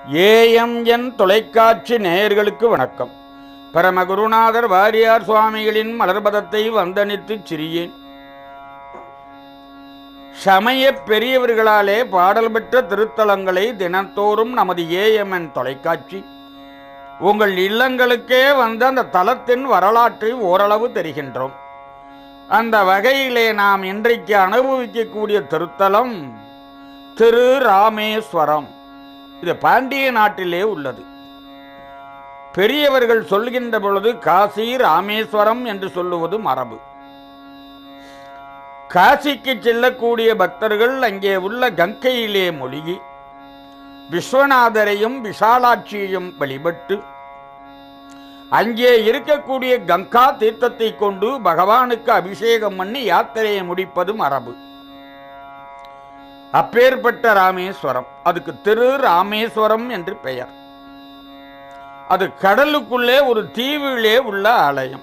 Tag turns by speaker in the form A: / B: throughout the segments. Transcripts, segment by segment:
A: AMN தொலைக்காட்சி நேயர்களுக்கு வணக்கம் பரமகுருநாதர் வாரியார் சுவாமிகளின் மலர்பதத்தை வந்தனித்துச் சிறியேன் சமய பெரியவர்களாலே பாடல் பெற்ற திருத்தலங்களை தினந்தோறும் நமது ஏஎம்என் தொலைக்காட்சி உங்கள் இல்லங்களுக்கே வந்த அந்த தலத்தின் வரலாற்றை ஓரளவு தெரிகின்றோம் அந்த வகையிலே நாம் இன்றைக்கு அனுபவிக்கக்கூடிய திருத்தலம் திரு ராமேஸ்வரம் இது பாண்டிய நாட்டிலே உள்ளது பெரியவர்கள் சொல்கின்ற பொழுது காசி ராமேஸ்வரம் என்று சொல்லுவது மரபு காசிக்கு செல்லக்கூடிய பக்தர்கள் அங்கே உள்ள கங்கையிலே மொழிகி விஸ்வநாதரையும் விஷாலாட்சியையும் வழிபட்டு அங்கே இருக்கக்கூடிய கங்கா தீர்த்தத்தை கொண்டு பகவானுக்கு அபிஷேகம் பண்ணி யாத்திரையை முடிப்பது மரபு அப்பேற்பட்ட ராமேஸ்வரம் அதுக்கு திரு ராமேஸ்வரம் என்று பெயர் அது கடலுக்குள்ளே ஒரு தீவிலே உள்ள ஆலயம்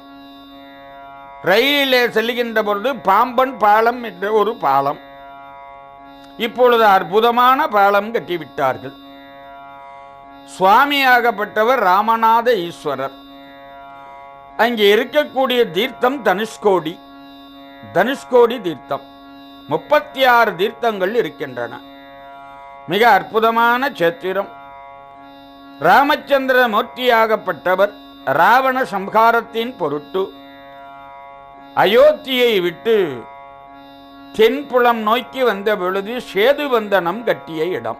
A: ரயிலிலே செல்கின்ற பொழுது பாம்பன் பாலம் என்ற ஒரு பாலம் இப்பொழுது அற்புதமான பாலம் கட்டிவிட்டார்கள் சுவாமியாகப்பட்டவர் ராமநாத ஈஸ்வரர் அங்கே இருக்கக்கூடிய தீர்த்தம் தனுஷ்கோடி தனுஷ்கோடி தீர்த்தம் முப்பத்தி ஆறு தீர்த்தங்கள் இருக்கின்றன மிக அற்புதமான சேத்திரம் ராமச்சந்திர மூர்த்தியாகப்பட்டவர் ராவண சம்ஹாரத்தின் பொருட்டு அயோத்தியை விட்டு தென்புலம் நோக்கி வந்த பொழுது சேதுபந்தனம் கட்டிய இடம்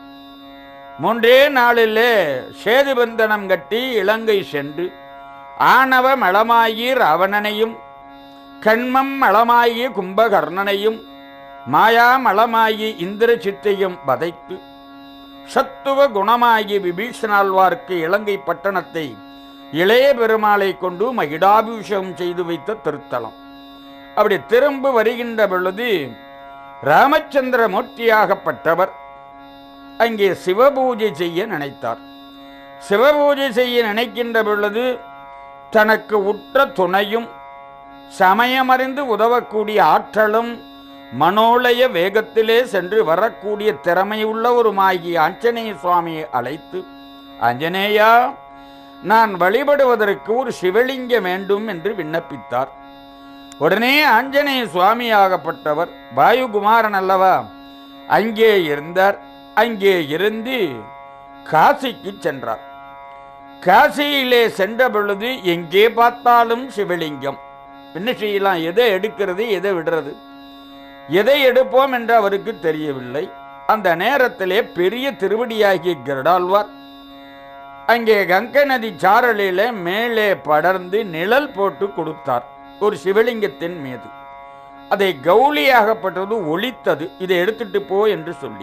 A: மூன்றே நாளிலே சேதுபந்தனம் கட்டி இலங்கை சென்று ஆணவ மளமாயி ராவணனையும் கண்மம் மளமாயி கும்பகர்ணனையும் மாயா மளமாயி இந்திர சித்தையும் வதைத்து சத்துவ குணமாகி விபீஷணாழ்வார்க்கு இலங்கை பட்டணத்தை இளைய பெருமாளை கொண்டு மகிடாபிஷேகம் செய்து வைத்த திருத்தலம் அப்படி திரும்ப வருகின்ற பொழுது ராமச்சந்திர மூர்த்தியாகப்பட்டவர் அங்கே சிவபூஜை செய்ய நினைத்தார் சிவபூஜை செய்ய நினைக்கின்ற பொழுது தனக்கு உற்ற துணையும் சமயமறிந்து உதவக்கூடிய ஆற்றலும் மனோலய வேகத்திலே சென்று வரக்கூடிய திறமையுள்ளவருமாகிய ஆஞ்சநேய சுவாமியை அழைத்து ஆஞ்சநேயா நான் வழிபடுவதற்கு ஒரு சிவலிங்க வேண்டும் என்று விண்ணப்பித்தார் உடனே ஆஞ்சநேய சுவாமியாகப்பட்டவர் வாயுகுமாரன் அல்லவா அங்கே இருந்தார் அங்கே இருந்து காசிக்கு சென்றார் காசியிலே சென்ற பொழுது எங்கே பார்த்தாலும் சிவலிங்கம் என்ன செய்யலாம் எதை எடுக்கிறது எதை விடுறது எதை எடுப்போம் என்று அவருக்கு தெரியவில்லை அந்த நேரத்திலே பெரிய திருவடியாகிய கருடாழ்வார் அங்கே கங்கை நதி சாரலில மேலே படர்ந்து நிழல் போட்டு கொடுத்தார் ஒரு சிவலிங்கத்தின் மீது அதை கௌலியாகப்பட்டது ஒளித்தது இதை எடுத்துட்டு போ என்று சொல்லி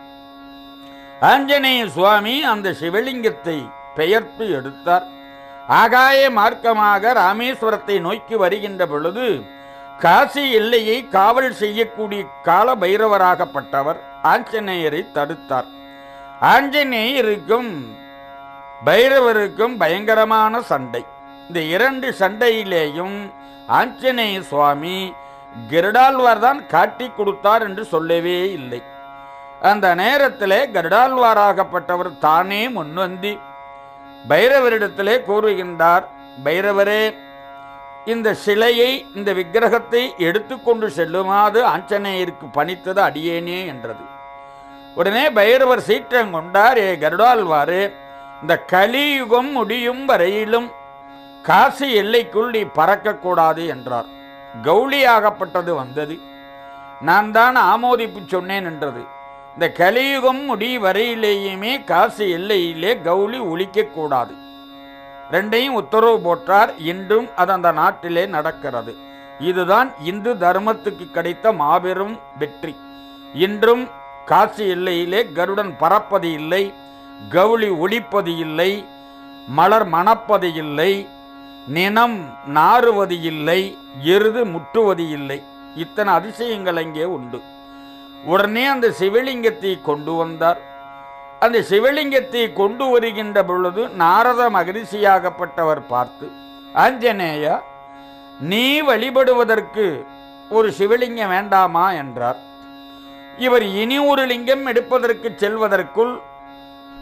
A: ஆஞ்சநேய சுவாமி அந்த சிவலிங்கத்தை பெயர்த்து எடுத்தார் ஆகாய மார்க்கமாக ராமேஸ்வரத்தை நோக்கி வருகின்ற பொழுது காசி எல்லையை காவல் செய்யக்கூடிய கால பைரவராகப்பட்டவர் ஆஞ்சநேயரை தடுத்தார் ஆஞ்சநேயருக்கும் பைரவருக்கும் பயங்கரமான சண்டை இந்த இரண்டு சண்டையிலேயும் ஆஞ்சநேய சுவாமி கருடாழ்வார் தான் காட்டி கொடுத்தார் என்று சொல்லவே இல்லை அந்த நேரத்திலே கருடாழ்வாராகப்பட்டவர் தானே முன்வந்தி பைரவரிடத்திலே கூறுகின்றார் பைரவரே இந்த சிலையை இந்த விக்கிரகத்தை எடுத்துக்கொண்டு செல்லுமாறு ஆஞ்சநேயருக்கு பணித்தது அடியேனே என்றது உடனே பைரவர் சீற்றம் கொண்டார் ஏ கருடாழ்வாரே இந்த கலியுகம் முடியும் வரையிலும் காசி எல்லைக்குள் நீ பறக்கக்கூடாது என்றார் கௌலியாகப்பட்டது வந்தது நான் தான் ஆமோதிப்பு சொன்னேன் என்றது இந்த கலியுகம் முடி வரையிலேயுமே காசி எல்லையிலே கௌலி ஒழிக்கக்கூடாது ரெண்டையும் உத்தரவு போட்டார் இன்றும் அது அந்த நாட்டிலே நடக்கிறது இதுதான் இந்து தர்மத்துக்கு கிடைத்த மாபெரும் வெற்றி இன்றும் காசி எல்லையிலே கருடன் பறப்பது இல்லை கவுளி ஒழிப்பது இல்லை மலர் மணப்பது இல்லை நினம் நாறுவது இல்லை எருது முட்டுவது இல்லை இத்தனை அதிசயங்கள் அங்கே உண்டு உடனே அந்த சிவலிங்கத்தை கொண்டு வந்தார் அந்த சிவலிங்கத்தை கொண்டு வருகின்ற பொழுது நாரத மகரிஷியாகப்பட்டவர் பார்த்து ஆஞ்சநேயா நீ வழிபடுவதற்கு ஒரு சிவலிங்கம் வேண்டாமா என்றார் இவர் இனி ஒரு லிங்கம் எடுப்பதற்கு செல்வதற்குள்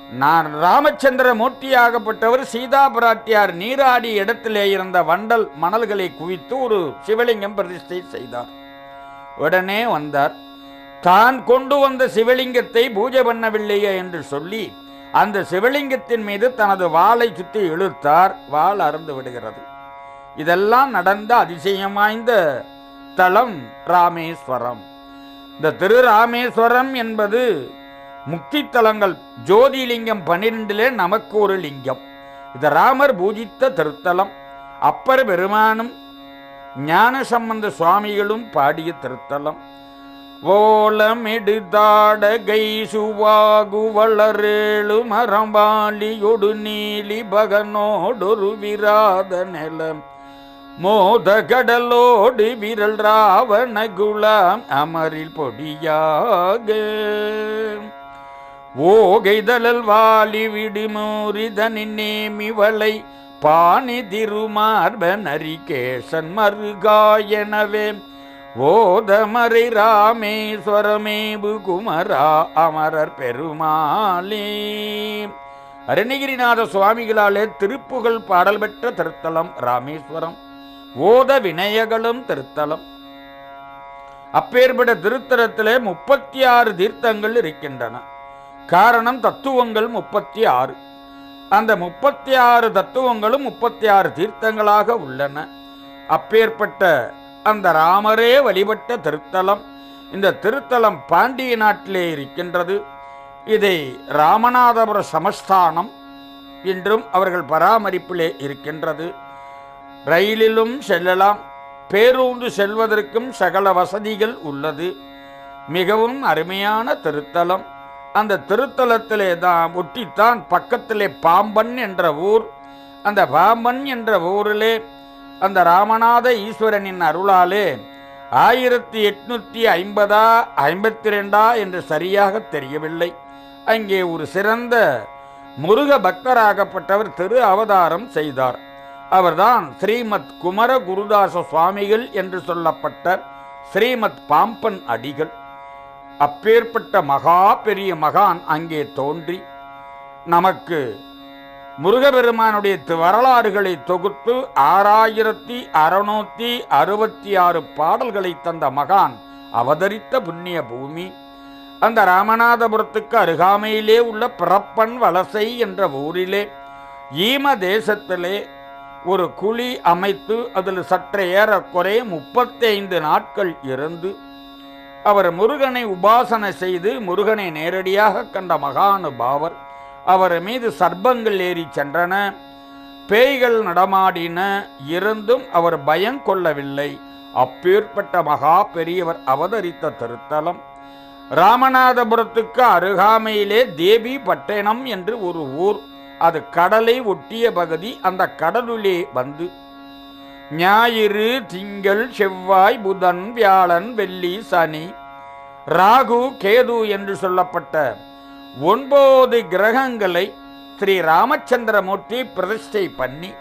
A: நான் ராமச்சந்திர மூர்த்தியாகப்பட்டவர் சீதா பிராட்டியார் நீராடி இடத்திலே இருந்த வண்டல் மணல்களை குவித்து ஒரு சிவலிங்கம் பிரதிஷ்டை செய்தார் உடனே வந்தார் தான் கொண்டு வந்த சிவலிங்கத்தை பூஜை பண்ணவில்லையே என்று சொல்லி அந்த சிவலிங்கத்தின் மீது தனது வாளை சுற்றி இழுத்தார் வாள் அறந்து விடுகிறது இதெல்லாம் நடந்த அதிசயம் வாய்ந்த தலம் ராமேஸ்வரம் இந்த திரு ராமேஸ்வரம் என்பது முக்தி தலங்கள் ஜோதிலிங்கம் பன்னிரெண்டிலே நமக்கு ஒரு லிங்கம் இது ராமர் பூஜித்த திருத்தலம் அப்பர் பெருமானும் ஞான சம்பந்த சுவாமிகளும் பாடிய திருத்தலம் ஓலமிடுதாடகை சுவாகு வளரேழு மரம்பாலியொடு நீலி பகனோடொரு விராத நிலம் மோத கடலோடு விரல் ராவண குலாம் அமரில் பொடியாக ஓகைதழல் வாலி விடுமூரிதனின் நேமிவளை பாணி திருமார்ப நரிகேசன் மருகாயனவே ஓதமறை ராமேஸ்வரமேபு குமரா அமரர் பெருமாளே அருணகிரிநாத சுவாமிகளாலே திருப்புகழ் பாடல் பெற்ற திருத்தலம் ராமேஸ்வரம் ஓத வினயகளும் திருத்தலம் அப்பேற்பட்ட திருத்தலத்திலே முப்பத்தி ஆறு தீர்த்தங்கள் இருக்கின்றன காரணம் தத்துவங்கள் முப்பத்தி ஆறு அந்த முப்பத்தி ஆறு தத்துவங்களும் முப்பத்தி ஆறு தீர்த்தங்களாக உள்ளன அப்பேற்பட்ட அந்த ராமரே வழிபட்ட திருத்தலம் இந்த திருத்தலம் பாண்டிய நாட்டிலே இருக்கின்றது இதை ராமநாதபுர சமஸ்தானம் என்றும் அவர்கள் பராமரிப்பிலே இருக்கின்றது ரயிலிலும் செல்லலாம் பேருந்து செல்வதற்கும் சகல வசதிகள் உள்ளது மிகவும் அருமையான திருத்தலம் அந்த திருத்தலத்திலே தான் ஒட்டித்தான் பக்கத்திலே பாம்பன் என்ற ஊர் அந்த பாம்பன் என்ற ஊரிலே அந்த ராமநாத ஈஸ்வரனின் அருளாலே ஆயிரத்தி எட்நூற்றி ஐம்பதா ஐம்பத்தி ரெண்டா என்று சரியாக தெரியவில்லை அங்கே ஒரு சிறந்த முருக பக்தராகப்பட்டவர் திரு அவதாரம் செய்தார் அவர்தான் ஸ்ரீமத் குமர குருதாச சுவாமிகள் என்று சொல்லப்பட்ட ஸ்ரீமத் பாம்பன் அடிகள் அப்பேற்பட்ட மகா பெரிய மகான் அங்கே தோன்றி நமக்கு முருகபெருமானுடைய தி- வரலாறுகளை தொகுத்து ஆறாயிரத்தி அறுநூத்தி அறுபத்தி ஆறு பாடல்களை தந்த மகான் அவதரித்த புண்ணிய பூமி அந்த ராமநாதபுரத்துக்கு அருகாமையிலே உள்ள பிறப்பன் வலசை என்ற ஊரிலே ஈம தேசத்திலே ஒரு குழி அமைத்து அதில் சற்று ஏறக்குறை முப்பத்தைந்து நாட்கள் இருந்து அவர் முருகனை உபாசனை செய்து முருகனை நேரடியாக கண்ட மகானுபாவர் அவர் மீது சர்ப்பங்கள் ஏறி சென்றன பேய்கள் நடமாடின இருந்தும் அவர் பயம் கொள்ளவில்லை அப்பேற்பட்ட மகா பெரியவர் அவதரித்த திருத்தலம் ராமநாதபுரத்துக்கு அருகாமையிலே தேவி பட்டணம் என்று ஒரு ஊர் அது கடலை ஒட்டிய பகுதி அந்த கடலுளே வந்து ஞாயிறு திங்கள் செவ்வாய் புதன் வியாழன் வெள்ளி சனி ராகு கேது என்று சொல்லப்பட்ட ஒன்பது கிரகங்களை ஸ்ரீ ராமச்சந்திரமூர்த்தி பிரதிஷ்டை பண்ணி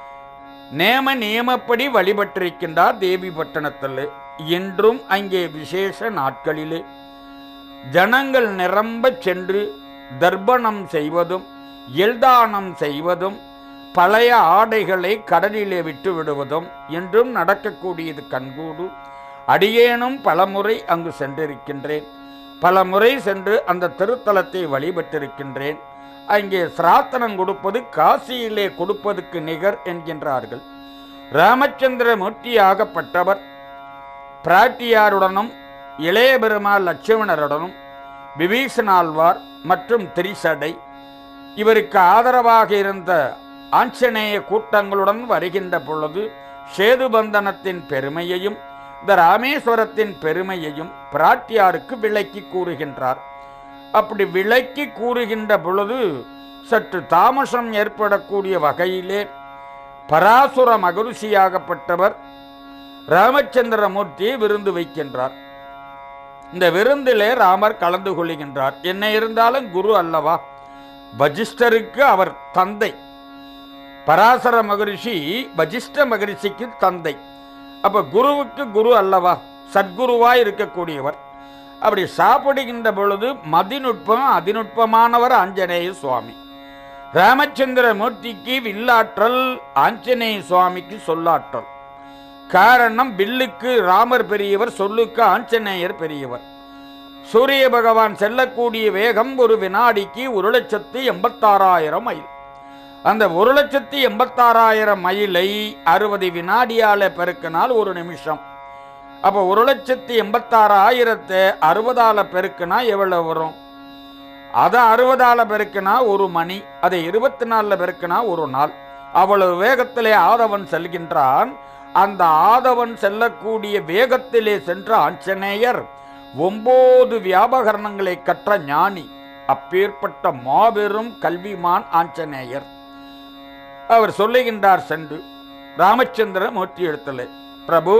A: நேம நியமப்படி வழிபட்டிருக்கின்றார் தேவி பட்டணத்தில் இன்றும் அங்கே விசேஷ நாட்களிலே ஜனங்கள் நிரம்பச் சென்று தர்ப்பணம் செய்வதும் எல்தானம் செய்வதும் பழைய ஆடைகளை கடலிலே விட்டு விடுவதும் என்றும் நடக்கக்கூடியது கண்கூடு அடியேனும் பலமுறை அங்கு சென்றிருக்கின்றேன் பல முறை சென்று அந்த திருத்தலத்தை வழிபட்டிருக்கின்றேன் அங்கே சிராத்தனம் கொடுப்பது காசியிலே கொடுப்பதுக்கு நிகர் என்கின்றார்கள் ராமச்சந்திர மூர்த்தியாகப்பட்டவர் பிராட்டியாருடனும் இளைய பெருமாள் லட்சுமணருடனும் விபீஷணாழ்வார் மற்றும் திரிசடை இவருக்கு ஆதரவாக இருந்த ஆஞ்சநேய கூட்டங்களுடன் வருகின்ற பொழுது சேதுபந்தனத்தின் பெருமையையும் இந்த ராமேஸ்வரத்தின் பெருமையையும் பிராட்டியாருக்கு விளக்கி கூறுகின்றார் அப்படி விளக்கி கூறுகின்ற பொழுது சற்று தாமசம் ஏற்படக்கூடிய வகையிலே பராசுர மகரிஷியாகப்பட்டவர் ராமச்சந்திரமூர்த்தியை விருந்து வைக்கின்றார் இந்த விருந்திலே ராமர் கலந்து கொள்கின்றார் என்ன இருந்தாலும் குரு அல்லவா வஜிஷ்டருக்கு அவர் தந்தை பராசர மகரிஷி வஜிஷ்ட மகரிஷிக்கு தந்தை அப்ப குருவுக்கு குரு அல்லவா சத்குருவாய் இருக்கக்கூடியவர் அப்படி சாப்பிடுகின்ற பொழுது மதிநுட்பம் அதிநுட்பமானவர் ஆஞ்சநேய சுவாமி ராமச்சந்திர மூர்த்திக்கு வில்லாற்றல் ஆஞ்சநேய சுவாமிக்கு சொல்லாற்றல் காரணம் வில்லுக்கு ராமர் பெரியவர் சொல்லுக்கு ஆஞ்சநேயர் பெரியவர் சூரிய பகவான் செல்லக்கூடிய வேகம் ஒரு வினாடிக்கு ஒரு லட்சத்து எண்பத்தாறாயிரம் மைல் அந்த ஒரு லட்சத்து எண்பத்தாறாயிரம் மைலை அறுபது வினாடியால பெருக்கினால் ஒரு நிமிஷம் அப்போ ஒரு லட்சத்து எண்பத்தாறாயிரத்தை அறுபதால பெருக்குனா எவ்வளவு வரும் அதை அறுபதால பெருக்குனா ஒரு மணி அதை இருபத்தி நாலுல பெருக்குனா ஒரு நாள் அவ்வளவு வேகத்திலே ஆதவன் செல்கின்றான் அந்த ஆதவன் செல்லக்கூடிய வேகத்திலே சென்ற ஆஞ்சநேயர் ஒன்பது வியாபகரணங்களை கற்ற ஞானி அப்பேற்பட்ட மாபெரும் கல்விமான் ஆஞ்சநேயர் அவர் சொல்லுகின்றார் சென்று ராமச்சந்திர மூர்த்தி எழுத்தலை பிரபு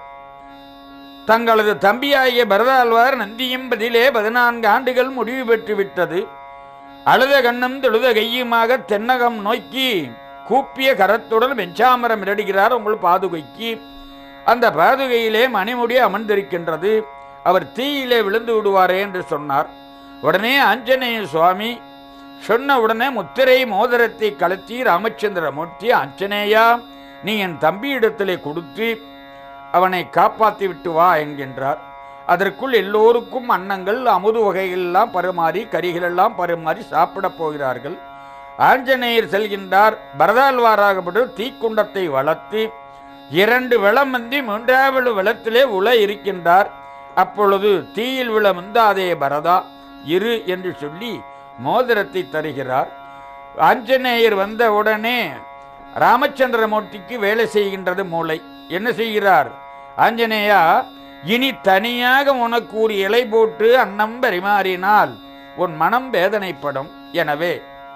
A: தங்களது தம்பியாகிய பரதாழ்வார் நந்தியும் பதிலே பதினான்கு ஆண்டுகள் முடிவு பெற்று விட்டது அழுத கண்ணும் தொழுத கையுமாக தென்னகம் நோக்கி கூப்பிய கரத்துடன் வெஞ்சாமரம் இடடுகிறார் உங்கள் பாதுகைக்கு அந்த பாதுகையிலே மணிமுடி அமர்ந்திருக்கின்றது அவர் தீயிலே விழுந்து விடுவாரே என்று சொன்னார் உடனே ஆஞ்சநேய சுவாமி சொன்ன உடனே முத்திரை மோதிரத்தை கலத்தி ராமச்சந்திர மூர்த்தி ஆஞ்சநேயா நீ என் தம்பியிடத்திலே கொடுத்து அவனை காப்பாற்றி விட்டு வா என்கின்றார் அதற்குள் எல்லோருக்கும் அன்னங்கள் அமுது வகைகளெல்லாம் பரிமாறி கறிகளெல்லாம் பரிமாறி சாப்பிடப் போகிறார்கள் ஆஞ்சநேயர் செல்கின்றார் பரதாழ்வாராகப்பட்டு தீக்குண்டத்தை வளர்த்து இரண்டு விளம் வந்து மூன்றாவது விளத்திலே உல இருக்கின்றார் அப்பொழுது தீயில் விழ முந்தாதே பரதா இரு என்று சொல்லி மோதிரத்தை தருகிறார் ஆஞ்சநேயர் வந்த உடனே ராமச்சந்திரமூர்த்திக்கு வேலை செய்கின்றது மூளை என்ன செய்கிறார் ஆஞ்சநேயா இனி தனியாக உனக்கு ஒரு இலை போட்டு அன்னம் பரிமாறினால் உன் மனம் வேதனைப்படும் எனவே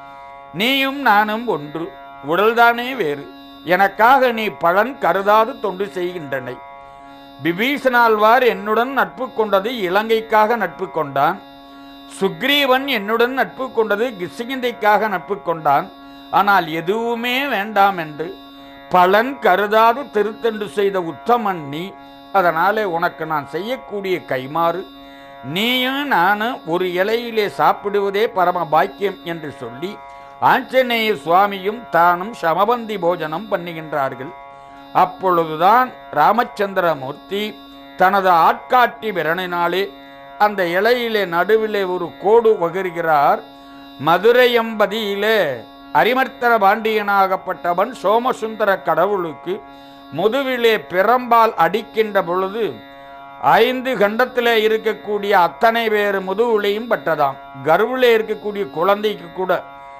A: நீயும் நானும் ஒன்று உடல்தானே வேறு எனக்காக நீ பலன் கருதாது தொண்டு செய்கின்றனை விபீஷணாழ்வார் என்னுடன் நட்பு கொண்டது இலங்கைக்காக நட்பு கொண்டான் சுக்ரீவன் என்னுடன் நட்பு கொண்டது கிருஷ்ணகிந்தைக்காக நட்பு கொண்டான் ஆனால் எதுவுமே வேண்டாம் என்று பலன் கருதாது திருத்தண்டு செய்த உத்தமன் நீ அதனாலே உனக்கு நான் செய்யக்கூடிய கைமாறு நீயும் நானும் ஒரு இலையிலே சாப்பிடுவதே பரம பாக்கியம் என்று சொல்லி ஆஞ்சநேய சுவாமியும் தானும் சமபந்தி போஜனம் பண்ணுகின்றார்கள் அப்பொழுதுதான் ராமச்சந்திரமூர்த்தி தனது ஆட்காட்டி விரணினாலே அந்த இலையிலே நடுவிலே ஒரு கோடு வகிர்கிறார் மதுரையம்பதியிலே அரிமர்த்தன பாண்டியனாகப்பட்டவன் சோமசுந்தர கடவுளுக்கு முதுவிலே பிரம்பால் அடிக்கின்ற பொழுது ஐந்து கண்டத்திலே இருக்கக்கூடிய அத்தனை பேர் முதுகுலையும் பட்டதாம் கருவிலே இருக்கக்கூடிய குழந்தைக்கு கூட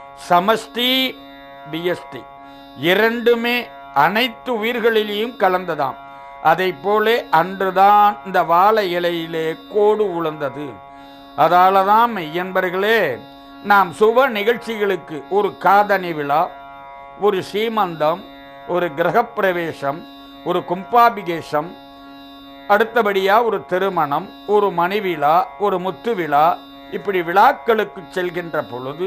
A: சமஷ்டி பிஎஸ்டி இரண்டுமே அனைத்து உயிர்களிலேயும் கலந்ததாம் அதை போலே அன்றுதான் இந்த வாழை இலையிலே கோடு உழந்தது அதால தான் மெய்யன்பர்களே நாம் சுப நிகழ்ச்சிகளுக்கு ஒரு காதணி விழா ஒரு சீமந்தம் ஒரு கிரகப்பிரவேசம் ஒரு கும்பாபிகேசம் அடுத்தபடியா ஒரு திருமணம் ஒரு மணி விழா ஒரு முத்து விழா இப்படி விழாக்களுக்கு செல்கின்ற பொழுது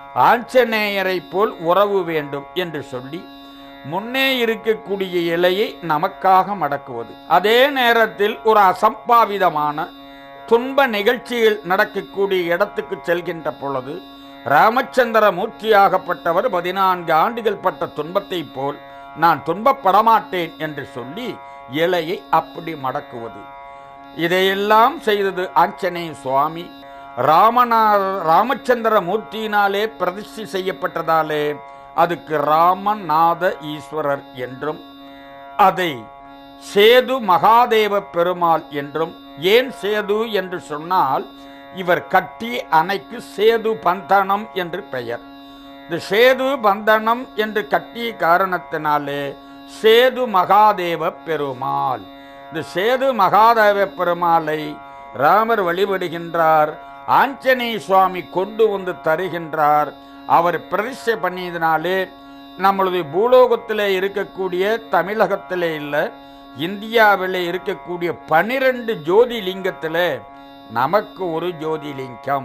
A: ஆஞ்சநேயரை போல் உறவு வேண்டும் என்று சொல்லி முன்னே இருக்கக்கூடிய இலையை நமக்காக மடக்குவது அதே நேரத்தில் ஒரு அசம்பாவிதமான துன்ப நிகழ்ச்சியில் நடக்கக்கூடிய இடத்துக்கு செல்கின்ற பொழுது ராமச்சந்திர மூர்த்தியாகப்பட்டவர் பதினான்கு ஆண்டுகள் பட்ட துன்பத்தைப் போல் நான் துன்பப்படமாட்டேன் என்று சொல்லி இலையை அப்படி மடக்குவது இதையெல்லாம் செய்தது ஆஞ்சநேய சுவாமி ராமனா ராமச்சந்திர மூர்த்தியினாலே பிரதிஷ்டை செய்யப்பட்டதாலே அதுக்கு ராமநாத ஈஸ்வரர் என்றும் அதை சேது மகாதேவ பெருமாள் என்றும் ஏன் சேது என்று சொன்னால் இவர் கட்டி அணைக்கு சேது பந்தனம் என்று பெயர் இந்த சேது பந்தனம் என்று கட்டிய காரணத்தினாலே சேது மகாதேவ பெருமாள் இந்த சேது மகாதேவ பெருமாளை ராமர் வழிபடுகின்றார் ஆஞ்சநேய சுவாமி கொண்டு வந்து தருகின்றார் அவர் பிரதிஷ்டை பண்ணியதினாலே நம்மளது பூலோகத்திலே இருக்கக்கூடிய தமிழகத்திலே இல்லை இந்தியாவிலே இருக்கக்கூடிய பனிரெண்டு ஜோதிலிங்கத்தில் நமக்கு ஒரு ஜோதிலிங்கம்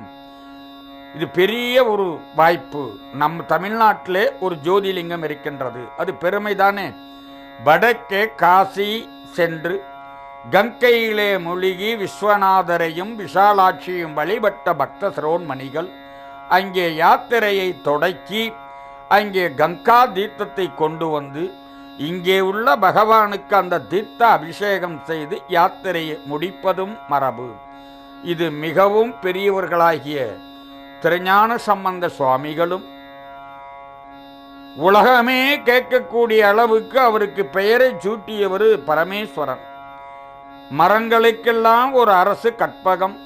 A: இது பெரிய ஒரு வாய்ப்பு நம் தமிழ்நாட்டிலே ஒரு ஜோதிலிங்கம் இருக்கின்றது அது பெருமைதானே வடக்கே காசி சென்று கங்கையிலே மூழ்கி விஸ்வநாதரையும் விஷாலாட்சியும் வழிபட்ட பக்த சிரோன்மணிகள் அங்கே யாத்திரையை தொடக்கி அங்கே கங்கா தீர்த்தத்தை கொண்டு வந்து இங்கே உள்ள பகவானுக்கு அந்த தீர்த்த அபிஷேகம் செய்து யாத்திரையை முடிப்பதும் மரபு இது மிகவும் பெரியவர்களாகிய திருஞான சம்பந்த சுவாமிகளும் உலகமே கேட்கக்கூடிய அளவுக்கு அவருக்கு பெயரை சூட்டியவர் பரமேஸ்வரன் மரங்களுக்கெல்லாம் ஒரு அரசு கற்பகம்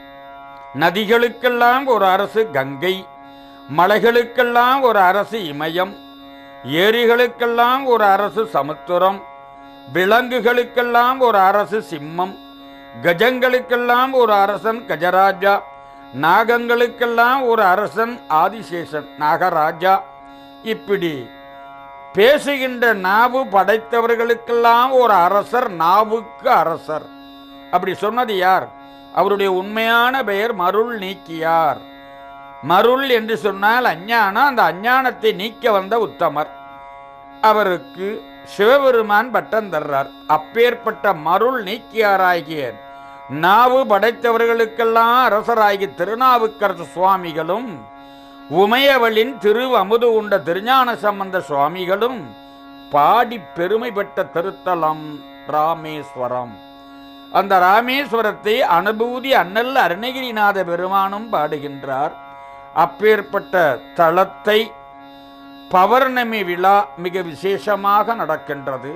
A: நதிகளுக்கெல்லாம் ஒரு அரசு கங்கை மலைகளுக்கெல்லாம் ஒரு அரசு இமயம் ஏரிகளுக்கெல்லாம் ஒரு அரசு சமுத்திரம் விலங்குகளுக்கெல்லாம் ஒரு அரசு சிம்மம் கஜங்களுக்கெல்லாம் ஒரு அரசன் கஜராஜா நாகங்களுக்கெல்லாம் ஒரு அரசன் ஆதிசேஷன் நாகராஜா இப்படி பேசுகின்ற நாவு படைத்தவர்களுக்கெல்லாம் ஒரு அரசர் நாவுக்கு அரசர் அப்படி சொன்னது யார் அவருடைய உண்மையான பெயர் மருள் நீக்கியார் மருள் என்று சொன்னால் அஞ்ஞானம் அந்த அஞ்ஞானத்தை நீக்க வந்த உத்தமர் அவருக்கு சிவபெருமான் பட்டம் தர்றார் அப்பேற்பட்ட மருள் நீக்கியாராகிய நாவு படைத்தவர்களுக்கெல்லாம் அரசராகிய திருநாவுக்கரசு சுவாமிகளும் உமையவளின் திரு அமுது உண்ட திருஞான சம்பந்த சுவாமிகளும் பாடி பெருமை பெற்ற திருத்தலம் ராமேஸ்வரம் அந்த ராமேஸ்வரத்தை அனுபூதி அண்ணல் அருணகிரிநாத பெருமானும் பாடுகின்றார் அப்பேற்பட்ட தலத்தை பௌர்ணமி விழா மிக விசேஷமாக நடக்கின்றது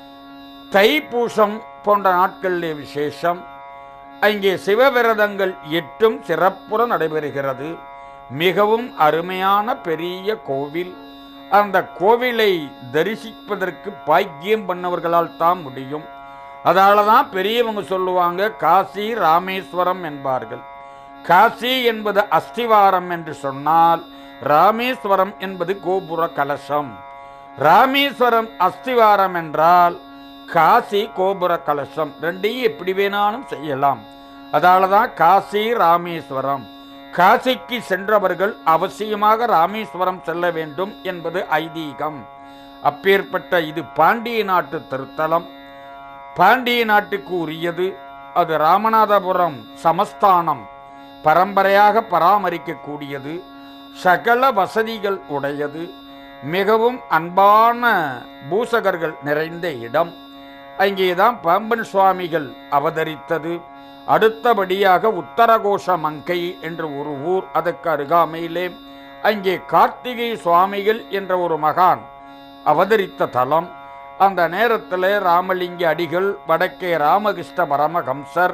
A: தைப்பூசம் போன்ற நாட்களிலே விசேஷம் அங்கே சிவவிரதங்கள் எட்டும் சிறப்புற நடைபெறுகிறது மிகவும் அருமையான பெரிய கோவில் அந்த கோவிலை தரிசிப்பதற்கு பாக்கியம் பண்ணவர்களால் தான் முடியும் அதால தான் பெரியவங்க சொல்லுவாங்க காசி ராமேஸ்வரம் என்பார்கள் காசி என்பது அஸ்திவாரம் என்று சொன்னால் ராமேஸ்வரம் என்பது கோபுர கலசம் ராமேஸ்வரம் அஸ்திவாரம் என்றால் காசி கோபுர கலசம் ரெண்டையும் எப்படி வேணாலும் செய்யலாம் அதால தான் காசி ராமேஸ்வரம் காசிக்கு சென்றவர்கள் அவசியமாக ராமேஸ்வரம் செல்ல வேண்டும் என்பது ஐதீகம் அப்பேற்பட்ட இது பாண்டிய நாட்டு திருத்தலம் பாண்டிய நாட்டுக்கு உரியது அது ராமநாதபுரம் சமஸ்தானம் பரம்பரையாக பராமரிக்கக்கூடியது சகல வசதிகள் உடையது மிகவும் அன்பான பூசகர்கள் நிறைந்த இடம் அங்கேதான் பாம்பன் சுவாமிகள் அவதரித்தது அடுத்தபடியாக உத்தரகோஷ மங்கை என்ற ஒரு ஊர் அதற்கு அருகாமையிலே அங்கே கார்த்திகை சுவாமிகள் என்ற ஒரு மகான் அவதரித்த தலம் அந்த நேரத்தில் ராமலிங்க அடிகள் வடக்கே ராமகிருஷ்ண பரமஹம்சர்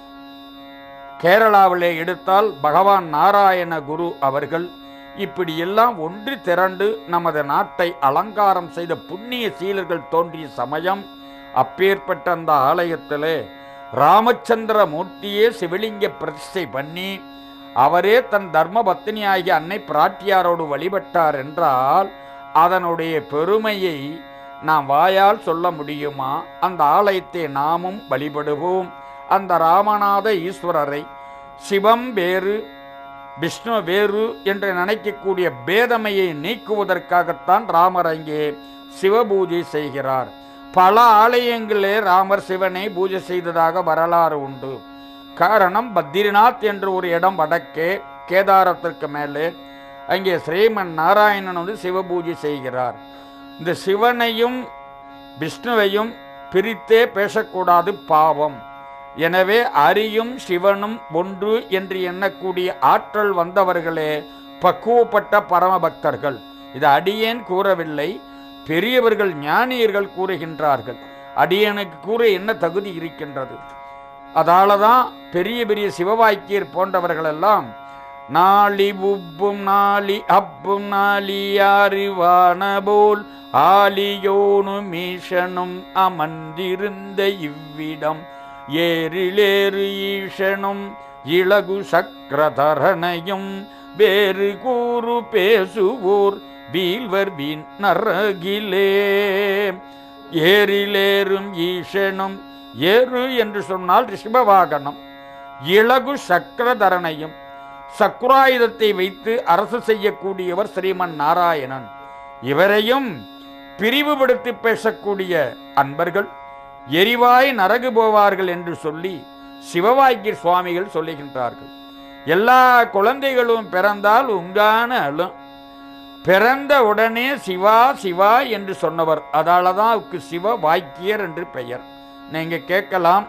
A: கேரளாவிலே எடுத்தால் பகவான் நாராயண குரு அவர்கள் இப்படி எல்லாம் ஒன்றி திரண்டு நமது நாட்டை அலங்காரம் செய்த புண்ணிய சீலர்கள் தோன்றிய சமயம் அப்பேற்பட்ட அந்த ஆலயத்திலே ராமச்சந்திர மூர்த்தியே சிவலிங்க பிரதிஷ்டை பண்ணி அவரே தன் தர்ம பத்தினியாகிய அன்னை பிராட்டியாரோடு வழிபட்டார் என்றால் அதனுடைய பெருமையை நாம் வாயால் சொல்ல முடியுமா அந்த ஆலயத்தை நாமும் வழிபடுவோம் அந்த ராமநாத ஈஸ்வரரை சிவம் வேறு விஷ்ணு வேறு என்று நினைக்கக்கூடிய பேதமையை நீக்குவதற்காகத்தான் ராமர் அங்கே சிவபூஜை செய்கிறார் பல ஆலயங்களிலே ராமர் சிவனை பூஜை செய்ததாக வரலாறு உண்டு காரணம் பத்ரிநாத் என்று ஒரு இடம் வடக்கே கேதாரத்திற்கு மேலே அங்கே ஸ்ரீமன் நாராயணன் வந்து சிவபூஜை செய்கிறார் இந்த சிவனையும் விஷ்ணுவையும் பிரித்தே பேசக்கூடாது பாவம் எனவே அரியும் சிவனும் ஒன்று என்று எண்ணக்கூடிய ஆற்றல் வந்தவர்களே பக்குவப்பட்ட பரமபக்தர்கள் இது அடியேன் கூறவில்லை பெரியவர்கள் ஞானியர்கள் கூறுகின்றார்கள் அடியனுக்கு கூற என்ன தகுதி இருக்கின்றது அதால தான் பெரிய பெரிய சிவவாக்கியர் போன்றவர்களெல்லாம் நாளி உப்பும் நாளி அப்பும் நாளி அறிவான போல் ஆலியோனும் ஈசனும் அமர்ந்திருந்த இவ்விடம் ஏறிலேறு ஈசனும் இளகு சக்கரதரனையும் வேறு கூறு பேசுவோர் வீழ்வர் வீண் நரகிலே ஏறிலேறும் ஈசனும் ஏறு என்று சொன்னால் ரிஷபவாகனம் இளகு சக்கரதரனையும் சக்குராயுதத்தை வைத்து அரசு செய்யக்கூடியவர் ஸ்ரீமன் நாராயணன் இவரையும் பிரிவுபடுத்தி பேசக்கூடிய அன்பர்கள் எரிவாய் நரகு போவார்கள் என்று சொல்லி சிவவாக்கியர் சுவாமிகள் சொல்லுகின்றார்கள் எல்லா குழந்தைகளும் பிறந்தால் உங்கான அழும் பிறந்த உடனே சிவா சிவா என்று சொன்னவர் அதால தான் அவருக்கு சிவ வாக்கியர் என்று பெயர் நீங்க கேட்கலாம்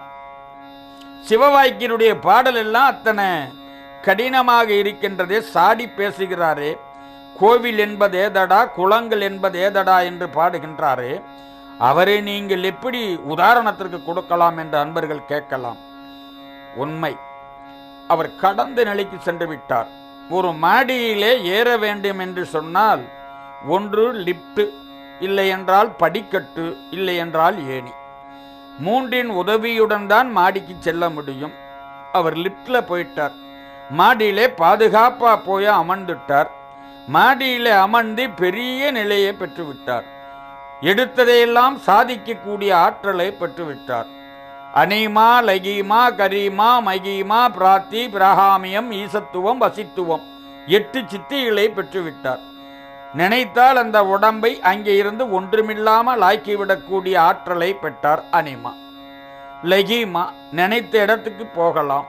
A: சிவவாக்கியருடைய பாடல் எல்லாம் அத்தனை கடினமாக இருக்கின்றதே சாடி பேசுகிறாரே கோவில் என்பது ஏதடா குளங்கள் என்பது ஏதடா என்று பாடுகின்றாரே அவரை நீங்கள் எப்படி உதாரணத்திற்கு கொடுக்கலாம் என்று அன்பர்கள் கேட்கலாம் உண்மை அவர் கடந்த நிலைக்கு சென்று விட்டார் ஒரு மாடியிலே ஏற வேண்டும் என்று சொன்னால் ஒன்று லிப்ட் இல்லை என்றால் படிக்கட்டு இல்லை என்றால் ஏணி மூன்றின் உதவியுடன் தான் மாடிக்கு செல்ல முடியும் அவர் லிப்ட்ல போயிட்டார் மாடியிலே பாதுகாப்பா போய் அமர்ந்துட்டார் மாடியிலே அமர்ந்து பெரிய நிலையை பெற்றுவிட்டார் எடுத்ததையெல்லாம் சாதிக்கக்கூடிய ஆற்றலை பெற்றுவிட்டார் அனிமா லகீமா கரீமா மகீமா பிராத்தி பிரகாமியம் ஈசத்துவம் வசித்துவம் எட்டு சித்திகளை பெற்றுவிட்டார் நினைத்தால் அந்த உடம்பை அங்கே இருந்து ஒன்றுமில்லாமல் ஆக்கிவிடக்கூடிய ஆற்றலை பெற்றார் அனிமா லகீமா நினைத்த இடத்துக்கு போகலாம்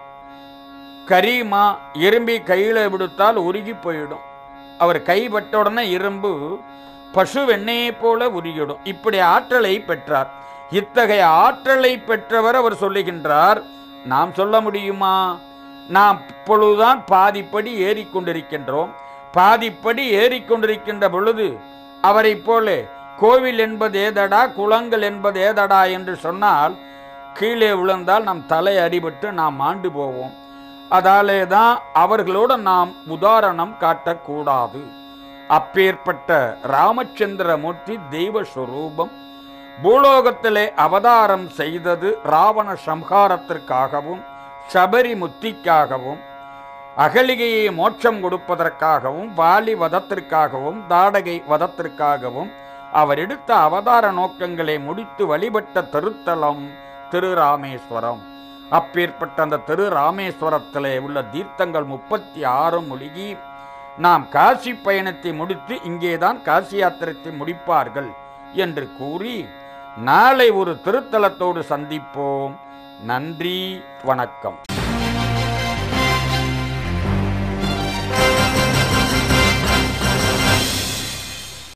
A: கரீமா இரும்பி கையில் விடுத்தால் உருகி போயிடும் அவர் கைப்பட்ட உடனே இரும்பு பசு வெண்ணெயை போல உருகிடும் இப்படி ஆற்றலை பெற்றார் இத்தகைய ஆற்றலை பெற்றவர் அவர் சொல்லுகின்றார் நாம் சொல்ல முடியுமா நாம் இப்பொழுதுதான் பாதிப்படி ஏறிக்கொண்டிருக்கின்றோம் பாதிப்படி ஏறிக்கொண்டிருக்கின்ற பொழுது அவரை போல கோவில் என்பது ஏதடா குளங்கள் என்பது ஏதடா என்று சொன்னால் கீழே விழுந்தால் நம் தலை அடிபட்டு நாம் மாண்டு போவோம் அதாலே தான் அவர்களோடு நாம் உதாரணம் காட்டக்கூடாது அப்பேற்பட்ட ராமச்சந்திரமூர்த்தி தெய்வ ஸ்வரூபம் பூலோகத்திலே அவதாரம் செய்தது ராவண சம்ஹாரத்திற்காகவும் சபரி முத்திக்காகவும் அகலிகையை மோட்சம் கொடுப்பதற்காகவும் வாலி வதத்திற்காகவும் தாடகை வதத்திற்காகவும் அவர் எடுத்த அவதார நோக்கங்களை முடித்து வழிபட்ட திருத்தலம் திருராமேஸ்வரம் அப்பேற்பட்ட அந்த திருராமேஸ்வரத்திலே உள்ள தீர்த்தங்கள் முப்பத்தி ஆறு மூழ்கி நாம் காசி பயணத்தை முடித்து இங்கேதான் காசி யாத்திரத்தை முடிப்பார்கள் என்று கூறி நாளை ஒரு திருத்தலத்தோடு சந்திப்போம் நன்றி வணக்கம்